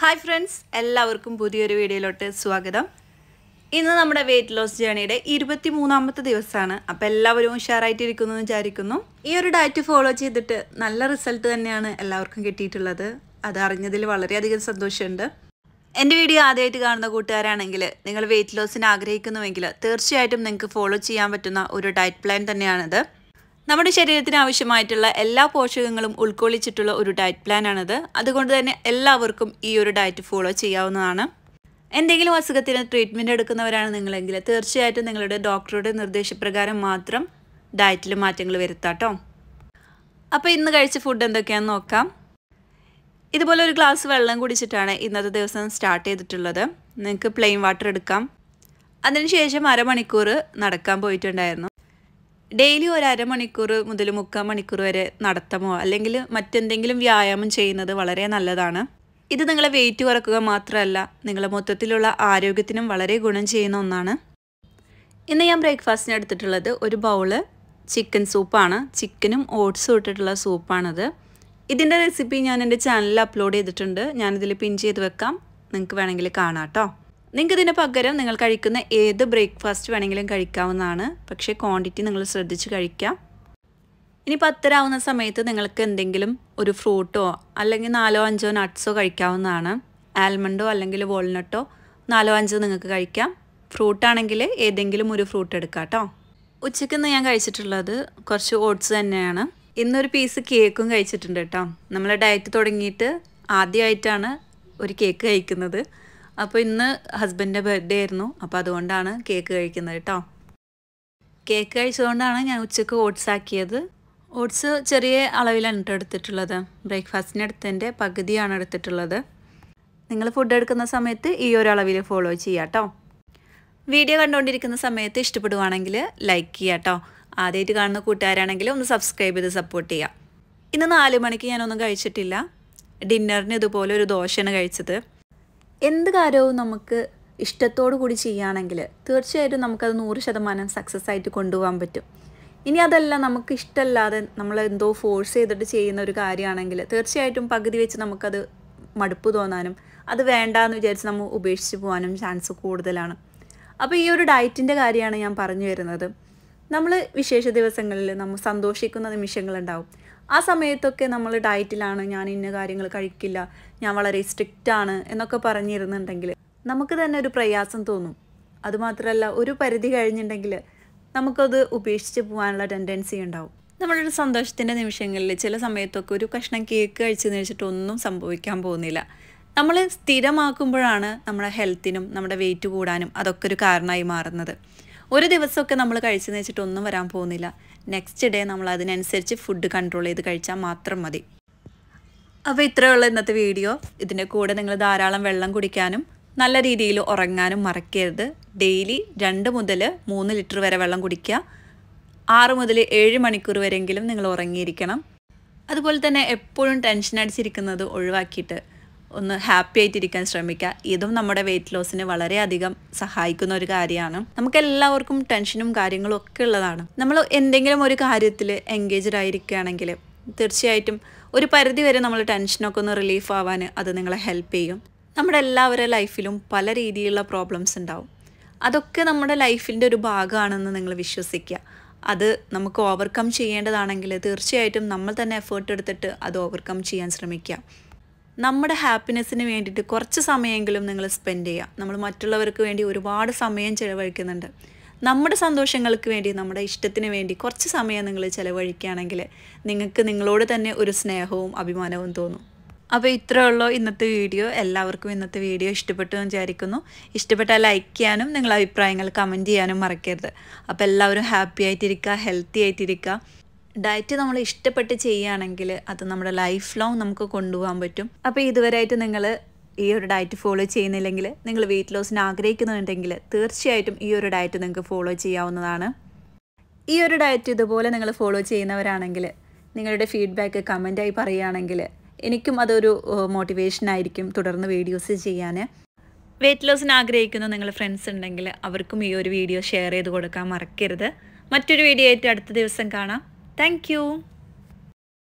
hi friends എല്ലാവർക്കും പുതിയൊരു വീഡിയോയിലോട്ട് സ്വാഗതം ഇന്ന് നമ്മുടെ വെയിറ്റ് ലോസ് ജേണിയുടെ ഇരുപത്തി മൂന്നാമത്തെ ദിവസമാണ് അപ്പോൾ എല്ലാവരും ഉഷാറായിട്ടിരിക്കുന്നു എന്ന് വിചാരിക്കുന്നു ഈ ഒരു ഡയറ്റ് ഫോളോ ചെയ്തിട്ട് നല്ല റിസൾട്ട് തന്നെയാണ് എല്ലാവർക്കും കിട്ടിയിട്ടുള്ളത് അത് അറിഞ്ഞതിൽ വളരെയധികം സന്തോഷമുണ്ട് എൻ്റെ വീഡിയോ ആദ്യമായിട്ട് കാണുന്ന കൂട്ടുകാരാണെങ്കിൽ നിങ്ങൾ വെയിറ്റ് ലോസിന് ആഗ്രഹിക്കുന്നുവെങ്കിൽ തീർച്ചയായിട്ടും നിങ്ങൾക്ക് ഫോളോ ചെയ്യാൻ പറ്റുന്ന ഒരു ഡയറ്റ് പ്ലാൻ തന്നെയാണിത് നമ്മുടെ ശരീരത്തിന് ആവശ്യമായിട്ടുള്ള എല്ലാ പോഷകങ്ങളും ഉൾക്കൊള്ളിച്ചിട്ടുള്ള ഒരു ഡയറ്റ് പ്ലാനാണിത് അതുകൊണ്ട് തന്നെ എല്ലാവർക്കും ഈ ഒരു ഡയറ്റ് ഫോളോ ചെയ്യാവുന്നതാണ് എന്തെങ്കിലും അസുഖത്തിന് ട്രീറ്റ്മെൻറ്റ് എടുക്കുന്നവരാണ് നിങ്ങളെങ്കിൽ തീർച്ചയായിട്ടും നിങ്ങളുടെ ഡോക്ടറുടെ നിർദ്ദേശപ്രകാരം മാത്രം ഡയറ്റിൽ മാറ്റങ്ങൾ വരുത്താട്ടോ അപ്പോൾ ഇന്ന് കഴിച്ച ഫുഡ് എന്തൊക്കെയാണെന്ന് നോക്കാം ഇതുപോലെ ഒരു ഗ്ലാസ് വെള്ളം കുടിച്ചിട്ടാണ് ഇന്നത്തെ ദിവസം സ്റ്റാർട്ട് ചെയ്തിട്ടുള്ളത് നിങ്ങൾക്ക് പ്ലെയിൻ വാട്ടർ എടുക്കാം അതിനുശേഷം അരമണിക്കൂർ നടക്കാൻ പോയിട്ടുണ്ടായിരുന്നു ഡെയിലി ഒരു അരമണിക്കൂർ മുതൽ മുക്കാൽ മണിക്കൂർ വരെ നടത്തമോ അല്ലെങ്കിൽ മറ്റെന്തെങ്കിലും വ്യായാമം ചെയ്യുന്നത് വളരെ നല്ലതാണ് ഇത് നിങ്ങളെ വെയിറ്റ് കുറക്കുക മാത്രമല്ല നിങ്ങളെ മൊത്തത്തിലുള്ള ആരോഗ്യത്തിനും വളരെ ഗുണം ചെയ്യുന്ന ഒന്നാണ് ഇന്ന് ഞാൻ ബ്രേക്ക്ഫാസ്റ്റിന് എടുത്തിട്ടുള്ളത് ഒരു ബൗള് ചിക്കൻ സൂപ്പാണ് ചിക്കനും ഓട്സും ഇട്ടിട്ടുള്ള സൂപ്പാണത് ഇതിൻ്റെ റെസിപ്പി ഞാൻ എൻ്റെ ചാനലിൽ അപ്ലോഡ് ചെയ്തിട്ടുണ്ട് ഞാനിതിൽ പിൻ ചെയ്ത് വെക്കാം നിങ്ങൾക്ക് വേണമെങ്കിൽ കാണാം കേട്ടോ നിങ്ങൾക്ക് ഇതിന് പകരം നിങ്ങൾ കഴിക്കുന്ന ഏത് ബ്രേക്ക്ഫാസ്റ്റ് വേണമെങ്കിലും കഴിക്കാവുന്നതാണ് പക്ഷേ ക്വാണ്ടിറ്റി നിങ്ങൾ ശ്രദ്ധിച്ച് കഴിക്കാം ഇനി പത്തരാവുന്ന സമയത്ത് നിങ്ങൾക്ക് എന്തെങ്കിലും ഒരു ഫ്രൂട്ടോ അല്ലെങ്കിൽ നാലോ അഞ്ചോ നട്ട്സോ കഴിക്കാവുന്നതാണ് ആൽമണ്ടോ അല്ലെങ്കിൽ വാൾനട്ടോ നാലോ അഞ്ചോ നിങ്ങൾക്ക് കഴിക്കാം ഫ്രൂട്ടാണെങ്കിൽ ഏതെങ്കിലും ഒരു ഫ്രൂട്ട് എടുക്കാം കേട്ടോ ഉച്ചയ്ക്ക് ഇന്ന് ഞാൻ കഴിച്ചിട്ടുള്ളത് കുറച്ച് ഓട്സ് തന്നെയാണ് ഇന്നൊരു പീസ് കേക്കും കഴിച്ചിട്ടുണ്ട് കേട്ടോ നമ്മൾ ഡയറ്റ് തുടങ്ങിയിട്ട് ആദ്യമായിട്ടാണ് ഒരു കേക്ക് കഴിക്കുന്നത് അപ്പോൾ ഇന്ന് ഹസ്ബൻഡിൻ്റെ ബർത്ത്ഡേ ആയിരുന്നു അപ്പോൾ അതുകൊണ്ടാണ് കേക്ക് കഴിക്കുന്നത് കേട്ടോ കേക്ക് കഴിച്ചതുകൊണ്ടാണ് ഞാൻ ഉച്ചയ്ക്ക് ഓട്സ് ആക്കിയത് ഓട്സ് ചെറിയ അളവിലാണ് കേട്ടോ എടുത്തിട്ടുള്ളത് ബ്രേക്ക്ഫാസ്റ്റിന് എടുത്തതിൻ്റെ പകുതിയാണ് എടുത്തിട്ടുള്ളത് നിങ്ങൾ ഫുഡ് എടുക്കുന്ന സമയത്ത് ഈ ഒരു അളവിൽ ഫോളോ ചെയ്യാം കേട്ടോ വീഡിയോ കണ്ടുകൊണ്ടിരിക്കുന്ന സമയത്ത് ഇഷ്ടപ്പെടുവാണെങ്കിൽ ലൈക്ക് ചെയ്യുക കേട്ടോ ആദ്യമായിട്ട് കാണുന്ന കൂട്ടുകാരാണെങ്കിൽ ഒന്ന് സബ്സ്ക്രൈബ് ചെയ്ത് സപ്പോർട്ട് ചെയ്യാം ഇന്ന് നാല് മണിക്ക് ഞാനൊന്നും കഴിച്ചിട്ടില്ല ഡിന്നറിന് ഇതുപോലെ ഒരു ദോശയാണ് കഴിച്ചത് എന്ത് കാര്യവും നമുക്ക് ഇഷ്ടത്തോടു കൂടി ചെയ്യുകയാണെങ്കിൽ തീർച്ചയായിട്ടും നമുക്കത് നൂറ് ശതമാനം സക്സസ് ആയിട്ട് കൊണ്ടുപോകാൻ പറ്റും ഇനി അതല്ല നമുക്ക് ഇഷ്ടമല്ലാതെ നമ്മൾ എന്തോ ഫോഴ്സ് ചെയ്തിട്ട് ചെയ്യുന്ന ഒരു കാര്യമാണെങ്കിൽ തീർച്ചയായിട്ടും പകുതി വെച്ച് നമുക്കത് മടുപ്പ് തോന്നാനും അത് വേണ്ടാന്ന് വിചാരിച്ച് നമ്മൾ ഉപേക്ഷിച്ച് പോകാനും ചാൻസ് കൂടുതലാണ് അപ്പോൾ ഈ ഒരു ഡയറ്റിൻ്റെ കാര്യമാണ് ഞാൻ പറഞ്ഞു വരുന്നത് നമ്മൾ വിശേഷ ദിവസങ്ങളിൽ നമ്മൾ സന്തോഷിക്കുന്ന നിമിഷങ്ങളുണ്ടാവും ആ സമയത്തൊക്കെ നമ്മൾ ഡയറ്റിലാണ് ഞാൻ ഇന്ന കാര്യങ്ങൾ കഴിക്കില്ല ഞാൻ വളരെ സ്ട്രിക്റ്റ് ആണ് എന്നൊക്കെ പറഞ്ഞിരുന്നുണ്ടെങ്കിൽ നമുക്ക് തന്നെ ഒരു പ്രയാസം തോന്നും അതുമാത്രമല്ല ഒരു പരിധി കഴിഞ്ഞിട്ടുണ്ടെങ്കിൽ നമുക്കത് ഉപേക്ഷിച്ച് പോകാനുള്ള ടെൻഡൻസി ഉണ്ടാവും നമ്മളൊരു സന്തോഷത്തിൻ്റെ നിമിഷങ്ങളിൽ ചില സമയത്തൊക്കെ ഒരു കഷ്ണം കേക്ക് കഴിച്ചെന്ന് വെച്ചിട്ട് ഒന്നും സംഭവിക്കാൻ പോകുന്നില്ല നമ്മൾ സ്ഥിരമാക്കുമ്പോഴാണ് നമ്മുടെ ഹെൽത്തിനും നമ്മുടെ വെയിറ്റ് കൂടാനും അതൊക്കെ ഒരു കാരണമായി മാറുന്നത് ഒരു ദിവസമൊക്കെ നമ്മൾ കഴിച്ചെന്ന് വെച്ചിട്ട് ഒന്നും വരാൻ പോകുന്നില്ല നെക്സ്റ്റ് ഡേ നമ്മൾ അതിനനുസരിച്ച് ഫുഡ് കൺട്രോൾ ചെയ്ത് കഴിച്ചാൽ മാത്രം മതി അപ്പോൾ ഇത്രയുള്ള ഇന്നത്തെ വീഡിയോ ഇതിൻ്റെ കൂടെ നിങ്ങൾ ധാരാളം വെള്ളം കുടിക്കാനും നല്ല രീതിയിൽ ഉറങ്ങാനും മറക്കരുത് ഡെയിലി രണ്ട് മുതൽ മൂന്ന് ലിറ്റർ വരെ വെള്ളം കുടിക്കുക ആറ് മുതൽ ഏഴ് മണിക്കൂർ വരെയെങ്കിലും നിങ്ങൾ ഉറങ്ങിയിരിക്കണം അതുപോലെ തന്നെ എപ്പോഴും ടെൻഷൻ അടിച്ചിരിക്കുന്നത് ഒഴിവാക്കിയിട്ട് ഒന്ന് ഹാപ്പി ആയിട്ടിരിക്കാൻ ശ്രമിക്കുക ഇതും നമ്മുടെ വെയിറ്റ് ലോസിന് വളരെയധികം സഹായിക്കുന്ന ഒരു കാര്യമാണ് നമുക്ക് എല്ലാവർക്കും ടെൻഷനും കാര്യങ്ങളും ഒക്കെ ഉള്ളതാണ് നമ്മൾ എന്തെങ്കിലും ഒരു കാര്യത്തിൽ എൻഗേജ്ഡ് ആയിരിക്കുകയാണെങ്കിൽ തീർച്ചയായിട്ടും ഒരു പരിധി വരെ നമ്മൾ ടെൻഷനൊക്കെ ഒന്ന് റിലീഫ് ആവാൻ അത് നിങ്ങളെ ഹെൽപ്പ് ചെയ്യും നമ്മുടെ എല്ലാവരുടെ ലൈഫിലും പല രീതിയിലുള്ള പ്രോബ്ലംസ് ഉണ്ടാവും അതൊക്കെ നമ്മുടെ ലൈഫിൻ്റെ ഒരു ഭാഗമാണെന്ന് നിങ്ങൾ വിശ്വസിക്കുക അത് നമുക്ക് ഓവർകം ചെയ്യേണ്ടതാണെങ്കിൽ തീർച്ചയായിട്ടും നമ്മൾ തന്നെ എഫേർട്ട് എടുത്തിട്ട് അത് ഓവർകം ചെയ്യാൻ ശ്രമിക്കുക നമ്മുടെ ഹാപ്പിനെസ്സിന് വേണ്ടിയിട്ട് കുറച്ച് സമയമെങ്കിലും നിങ്ങൾ സ്പെൻഡ് ചെയ്യുക നമ്മൾ മറ്റുള്ളവർക്ക് വേണ്ടി ഒരുപാട് സമയം ചിലവഴിക്കുന്നുണ്ട് നമ്മുടെ സന്തോഷങ്ങൾക്ക് വേണ്ടി നമ്മുടെ ഇഷ്ടത്തിന് വേണ്ടി കുറച്ച് സമയം നിങ്ങൾ ചിലവഴിക്കുകയാണെങ്കിൽ നിങ്ങൾക്ക് നിങ്ങളോട് തന്നെ ഒരു സ്നേഹവും അഭിമാനവും തോന്നും അപ്പോൾ ഇത്രേ ഉള്ളൂ ഇന്നത്തെ വീഡിയോ എല്ലാവർക്കും ഇന്നത്തെ വീഡിയോ ഇഷ്ടപ്പെട്ടു എന്ന് വിചാരിക്കുന്നു ഇഷ്ടപ്പെട്ടാൽ ലൈക്ക് ചെയ്യാനും നിങ്ങളുടെ അഭിപ്രായങ്ങൾ കമൻറ്റ് ചെയ്യാനും മറക്കരുത് അപ്പോൾ എല്ലാവരും ഹാപ്പി ആയിട്ടിരിക്കുക ഹെൽത്തി ആയിട്ടിരിക്കുക ഡയറ്റ് നമ്മൾ ഇഷ്ടപ്പെട്ട് ചെയ്യുകയാണെങ്കിൽ അത് നമ്മുടെ ലൈഫ് ലോങ് നമുക്ക് കൊണ്ടുപോകാൻ പറ്റും അപ്പോൾ ഇതുവരെയായിട്ട് നിങ്ങൾ ഈ ഒരു ഡയറ്റ് ഫോളോ ചെയ്യുന്നില്ലെങ്കിൽ നിങ്ങൾ വെയിറ്റ് ലോസിന് ആഗ്രഹിക്കുന്നുണ്ടെങ്കിൽ തീർച്ചയായിട്ടും ഈ ഒരു ഡയറ്റ് നിങ്ങൾക്ക് ഫോളോ ചെയ്യാവുന്നതാണ് ഈ ഒരു ഡയറ്റ് ഇതുപോലെ നിങ്ങൾ ഫോളോ ചെയ്യുന്നവരാണെങ്കിൽ നിങ്ങളുടെ ഫീഡ്ബാക്ക് കമൻറ്റായി പറയുകയാണെങ്കിൽ എനിക്കും അതൊരു മോട്ടിവേഷൻ ആയിരിക്കും തുടർന്ന് വീഡിയോസ് ചെയ്യാൻ വെയിറ്റ് ലോസിന് ആഗ്രഹിക്കുന്ന നിങ്ങളുടെ ഫ്രണ്ട്സ് ഉണ്ടെങ്കിൽ അവർക്കും ഈ ഒരു വീഡിയോ ഷെയർ ചെയ്ത് കൊടുക്കാൻ മറക്കരുത് മറ്റൊരു വീഡിയോ ആയിട്ട് അടുത്ത ദിവസം കാണാം താങ്ക്